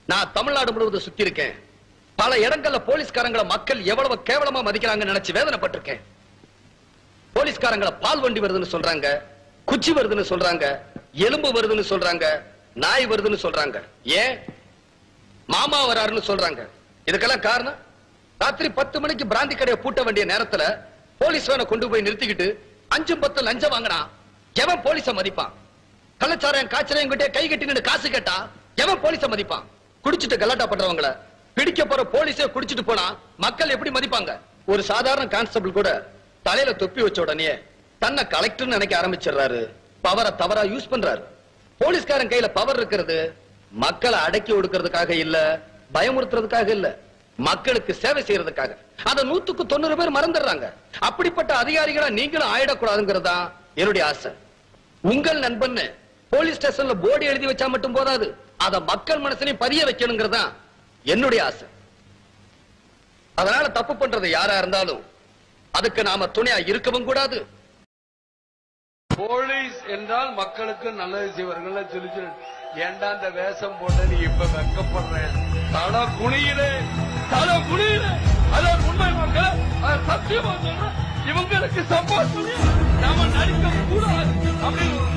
நான் தமிழ்நாடு முழுவதும் சுத்தி இருக்கேன் பல இடங்கள்ல போலீஸ்காரங்களை மக்கள் எவ்வளவு கேவலமா மதிக்கிறாங்கன்னு நினைச்சு வேதனைப்பட்டிருக்கேன் போலீஸ்காரங்களை பால் வண்டி வருதுன்னு சொல்றாங்க குச்சி வருதுன்னு சொல்றாங்க எலும்பு வருதுன்னு சொல்றாங்க நாய் வருதுன்னு சொல்றாங்க ஏன் மாமா வராருன்னு சொல்றாங்க இதுக்கெல்லாம் காரணம் ராத்திரி பத்து மணிக்கு பிராந்தி கடையை பூட்ட வேண்டிய நேரத்துல போலீஸ் வேனை கொண்டு போய் நிறுத்திக்கிட்டு அஞ்சு பத்து லஞ்சம் வாங்கினா எவன் போலீஸ மதிப்பான் கள்ளச்சாராயம் காய்ச்சலையும் கிட்டே கை கட்டி நின்னு காசு கேட்டா எவன் போலீஸ மதிப்பான் குடிச்சிட்டு கலாட்டா பண்றவங்கள பிடிக்க போற போலீஸே குடிச்சிட்டு போனா மக்கள் எப்படி மதிப்பாங்க ஒரு சாதாரண கான்ஸ்டபிள் கூட தலையில தொப்பி வச்ச உடனே தன்னை கலெக்டர் நினைக்க ஆரம்பிச்சிடுறாரு பவரை தவறா யூஸ் பண்றாரு போலீஸ்காரன் கையில பவர் இருக்கிறது மக்களை அடக்கி ஒடுக்கிறதுக்காக இல்ல பயமுறுத்துறதுக்காக இல்ல மக்களுக்கு சேவை செய்யறதுக்காக அத நூத்துக்கு தொண்ணூறு பேர் மறந்துடுறாங்க அப்படிப்பட்ட அதிகாரிகளா நீங்களும் ஆயிடக்கூடாதுங்கிறதா என்னுடைய ஆசை உங்கள் நண்பன் போலீஸ் ஸ்டேஷன்ல போர்டு எழுதி வச்சா மட்டும் போதாது அத மக்கள் மனசுலயும் பதிய வைக்கணுங்கிறதா என்னுடைய ஆசை அதனால தப்பு பண்றது யாரா இருந்தாலும் அதுக்கு நாம துணையா இருக்கவும் கூடாது போலீஸ் என்றால் மக்களுக்கு நல்லது செய்வார்கள் சொல்லி சொல்லி ஏன்டா இந்த வேஷம் போட்ட நீ இப்ப வெக்கப்படுற தல குனியிலே தல குனியிலே அதான் உண்மை மக்கள் அது சத்தியமா சொல்றேன் இவங்களுக்கு சப்போர்ட் பண்ணி நாம நடிக்க கூடாது அப்படின்னு ஒரு